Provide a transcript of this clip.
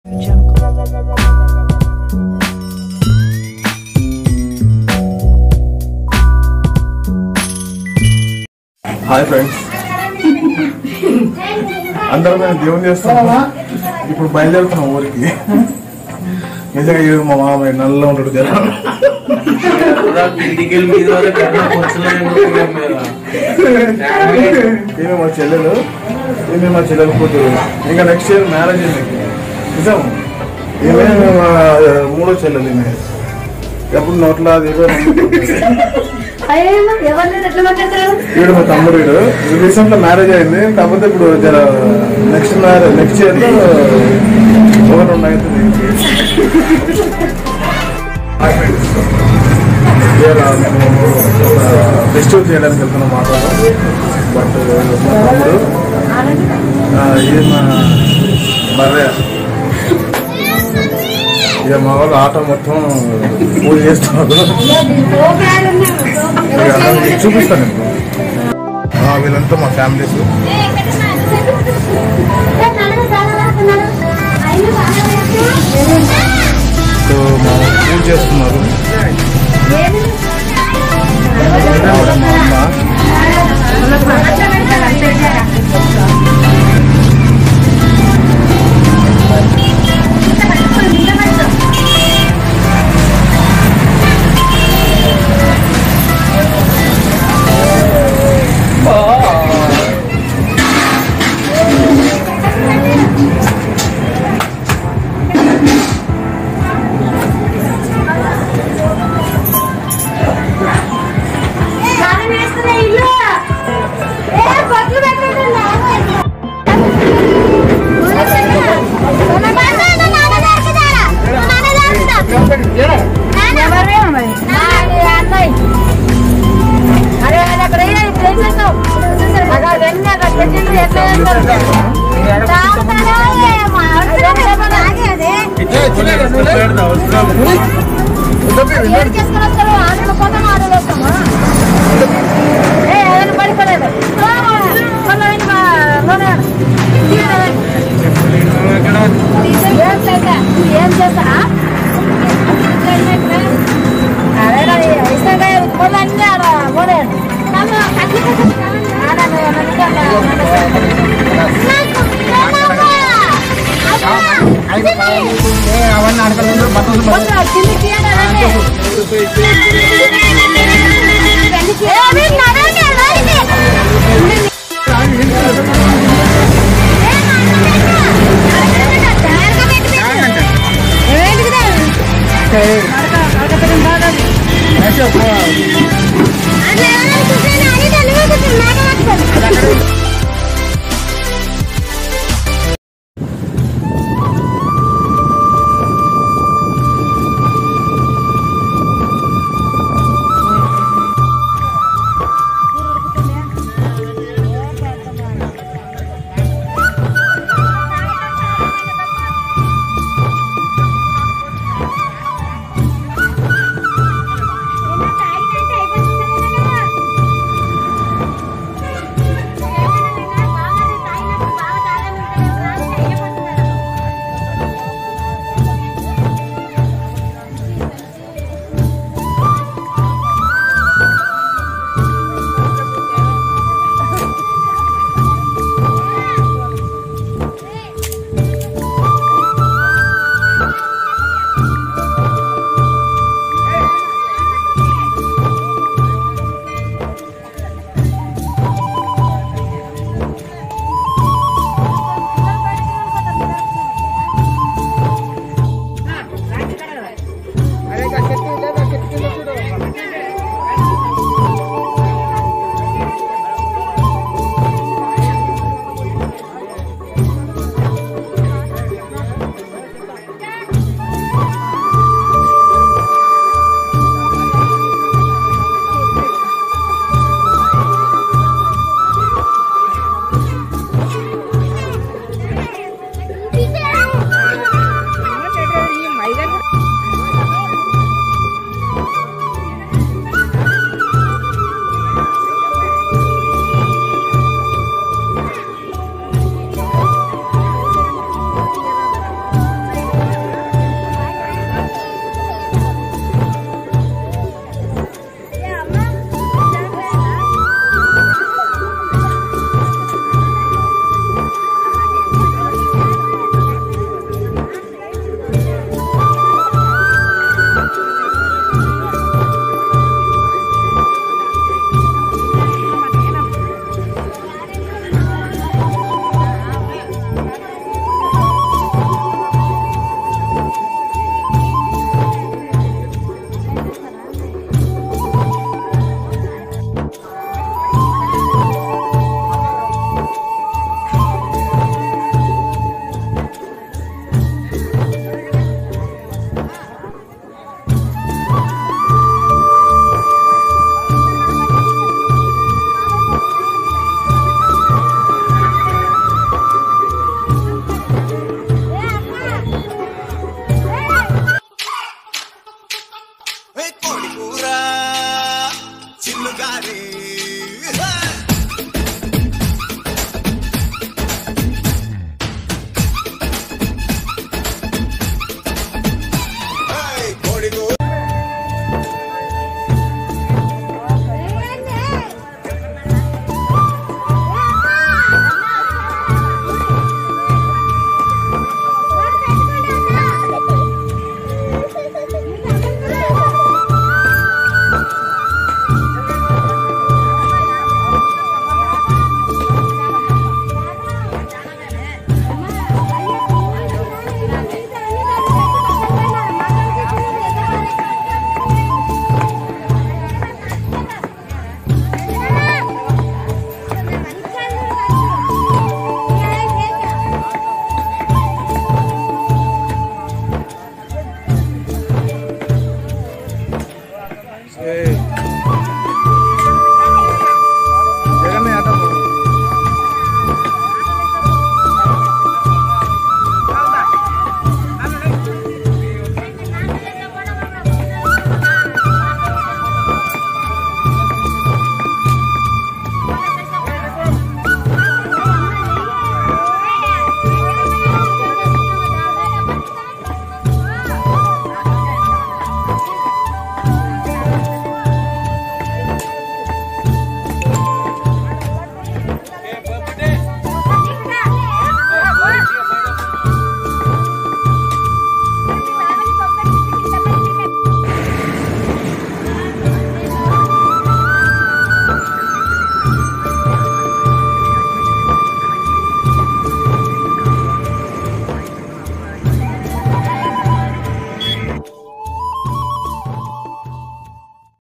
hi friends అందరం మేము దేవుని చేస్తున్నాం ఇప్పుడు బయలుదేరుతున్నాం ఊరికి నిజంగా ఈడు మా మామయ్య నల్ల ఉంటాడు జనం ఇంటికెళ్ళి మీద వరకు ఎక్కడ కూర్చోలేము మీద ఈమె మా చెల్లెలు ఈమె మా చెల్లెలు కూతురు ఇంకా నెక్స్ట్ ఇయర్ మ్యారేజ్ అయింది నిజం ఈమె మా మూడో చెల్లెలు ఈమె ఎప్పుడు నోట్లో అది ఏదో అయ్యేమో ఎవరిని ఎట్లా మాట్లాడతారు వీడు మా తమ్ముడు వీడు రీసెంట్ లో మ్యారేజ్ అయింది కాకపోతే ఇప్పుడు జర నెక్స్ట్ మ్యారేజ్ నెక్స్ట్ ఇయర్ లో ఒకటి రెండు అవుతుంది ఫెస్టివల్ చేయడానికి వెళ్తున్నాం మాట్లాడదాం బట్ మా తమ్ముడు ఆ, ఇది మా బర్రె ఇక మా వాళ్ళు ఆటో మొత్తం పూజ చేస్తున్నారు ఇక నేను చూపిస్తాను ఇప్పుడు ఆ, వీళ్ళంతా మా ఫ్యామిలీస్ సో మా పూజ చేస్తున్నారు ఆవిడ మా అమ్మ అరే అక్కడ ఇప్పుడు ఏం చేస్తావు అక్కడ వెళ్ళి అక్కడ పెట్టిండ్రు ఎట్లా ఏం చేసుకుని వస్తారు ఆటలు పోతాం ఆటలు వస్తామా ఏ ఏదైనా పడిపోలేదు ఏం చేస్తారా అదే ఇస్తాగా ఉత్పత్తులు అన్నీ ఆడ పోలేదు అవన్నీ అడగలేదు బట్టలు